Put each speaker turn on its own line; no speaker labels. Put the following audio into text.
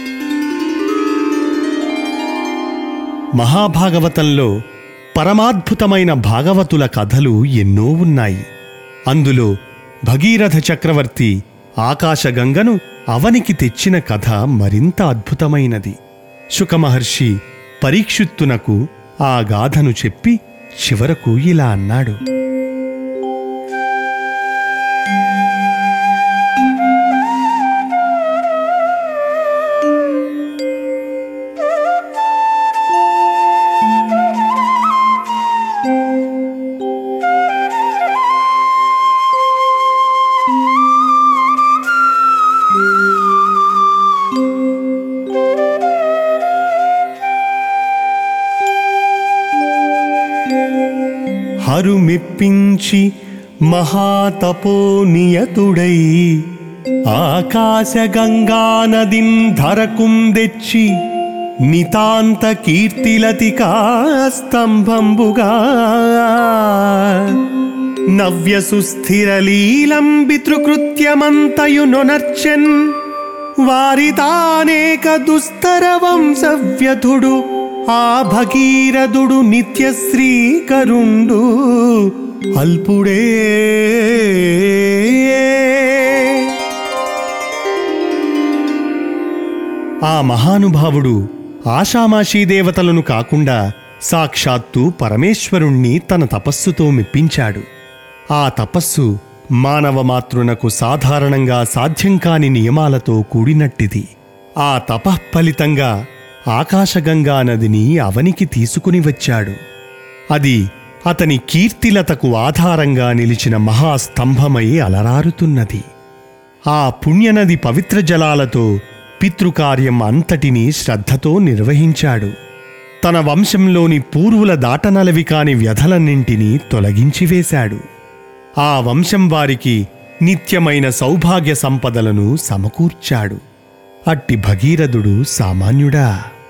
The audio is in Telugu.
మహాభాగవతంలో పరమాద్భుతమైన భాగవతుల కథలు ఎన్నో ఉన్నాయి అందులో భగీరథ చక్రవర్తి ఆకాశగంగను అవనికి తెచ్చిన కథ మరింత అద్భుతమైనది శుకమహర్షి పరీక్షిత్తునకు ఆ గాథను చెప్పి చివరకు ఇలా అన్నాడు హరుమెప్పించి మహాతపోనియతుడై ఆకాశగంగానదిన్ ధరకుందెచ్చి నితాంత కీర్తిలతికా స్తంభంబుగా నవ్య సుస్థిరలీలం పితృకృత్యమంతయు నొనర్చెన్ వారితానేక దుస్తర వంశవ్యధుడు ఆ భగీరథుడు నిత్యశ్రీకరుండు అల్పుడే ఆ మహానుభావుడు ఆషామాషీ దేవతలను కాకుండా సాక్షాత్తు పరమేశ్వరుణ్ణి తన తపస్సుతో మెప్పించాడు ఆ తపస్సు మానవ మాతృనకు సాధారణంగా సాధ్యం కాని నియమాలతో కూడినట్టిది ఆ తపఃఫలితంగా ఆకాశగంగా నదిని అవనికి తీసుకుని వచ్చాడు అది అతని కీర్తిలతకు ఆధారంగా నిలిచిన మహాస్తంభమై అలరారుతున్నది ఆ పుణ్యనది పవిత్ర జలాలతో పితృకార్యం అంతటినీ శ్రద్ధతో నిర్వహించాడు తన వంశంలోని పూర్వుల దాటనలవి కాని వ్యధలన్నింటినీ తొలగించివేశాడు ఆ వంశం వారికి నిత్యమైన సౌభాగ్య సంపదలను సమకూర్చాడు అట్టి భగీరథుడు సామాన్యుడా